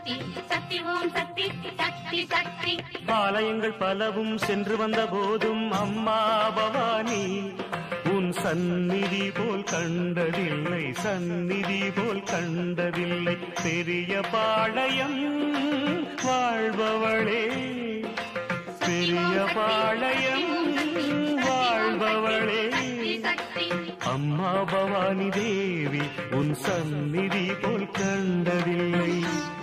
சக்தி சக்தி ஓம் சக்தி சக்தி சக்தி ஆலயங்கள் பலவும் சென்று வந்த போதும் அம்மா பவானி உன் சந்நிதி போல் கண்டதில்லை சந்நிதி போல் கண்டதில்லை பெரிய பாளையம் வாழ்பவளே பெரிய பாளையம் வாழ்பவளே சக்தி சக்தி அம்மா பவானி தேவி உன் சந்நிதி போல் கண்டதில்லை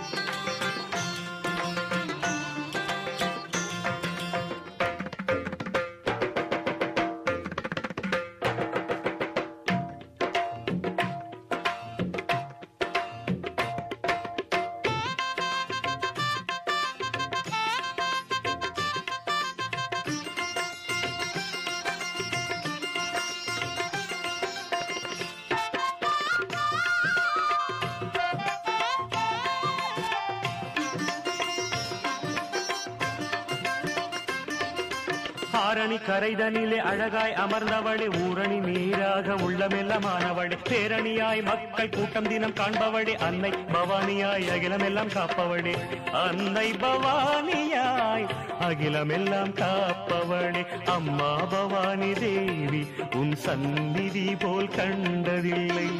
ஆரணி கரைதனிலே அழகாய் அமர்ந்தவளே ஊரணி நீராக உள்ளமெல்லாமானவளே பேரணியாய் மக்கள் கூட்டம் தினம் காண்பவளே அன்னை பவானியாய் அகிலமெல்லாம் காப்பவளே அன்னை பவானியாய் அகிலமெல்லாம் காப்பவளே அம்மா பவானி தேவி உன் சந்நிதி போல் கண்டதில்லை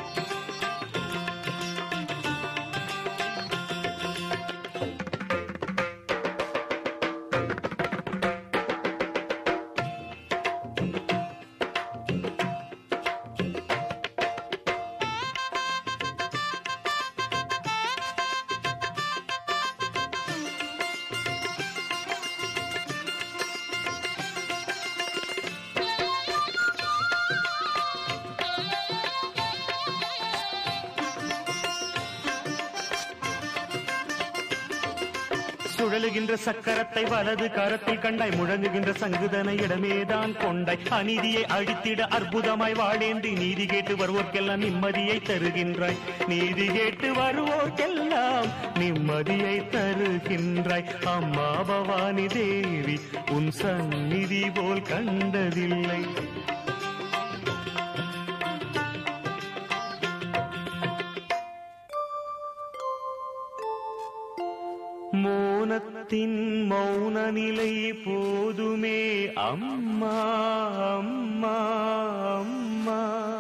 சுழலுகின்ற சக்கரத்தை வலது கரத்தில் கண்டாய் முழங்குகின்ற சங்குதனை இடமேதான் கொண்டாய் அநீதியை அழித்திட அற்புதமாய் வாழேந்தி நீதி கேட்டு வருவோர்க்கெல்லாம் நிம்மதியை தருகின்றாய் நீதி கேட்டு வருவோர்க்கெல்லாம் நிம்மதியை தருகின்றாய் அம்மா பவானி தேவி உன் சந்நிதி போல் கண்டதில்லை மோனத்தின் மௌன நிலை போதுமே அம்மா அம்மா அம்மா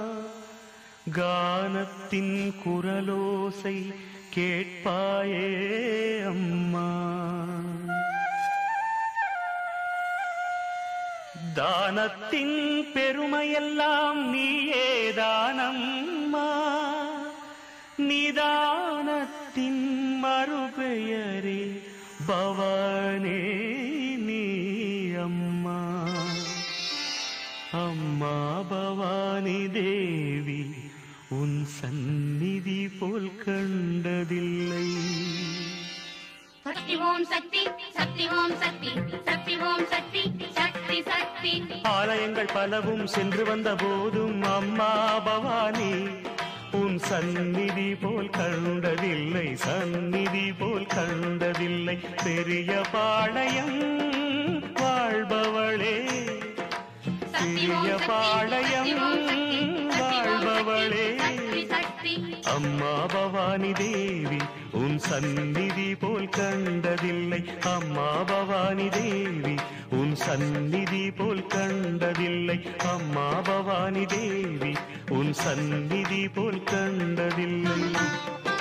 கானத்தின் குரலோசை கேட்பாயே அம்மா தானத்தின் பெருமையெல்லாம் நீயே தானம்மா நிதானத்தின் மறுபெயரே பவானே நீ அம்மா அம்மா பவானி தேவி உன் சந்நிதி போல் கண்டதில்லை சக்தி ஓம் சக்தி சக்தி ஓம் சக்தி சக்தி ஓம் சக்தி சக்தி சக்தி ஆலயங்கள் பலவும் சென்று வந்த போதும் அம்மா பவானி உன் சந்நிதி போல் கண்டதில்லை சந்நிதி போல் கண்டதில்லை பெரிய பாளையம் வாழ்பவளே பெரிய பாளையம் வாழ்பவளே சக்தி சக்தி அம்மா பவானி தேவி உன் சந்நிதி போல் கண்டதில்லை அம்மா பவானி தேவி உன் சந்நிதி போல் கண்டதில்லை அம்மா பவானி தேவி உன் சந்நிதி போல் கண்டதில்லை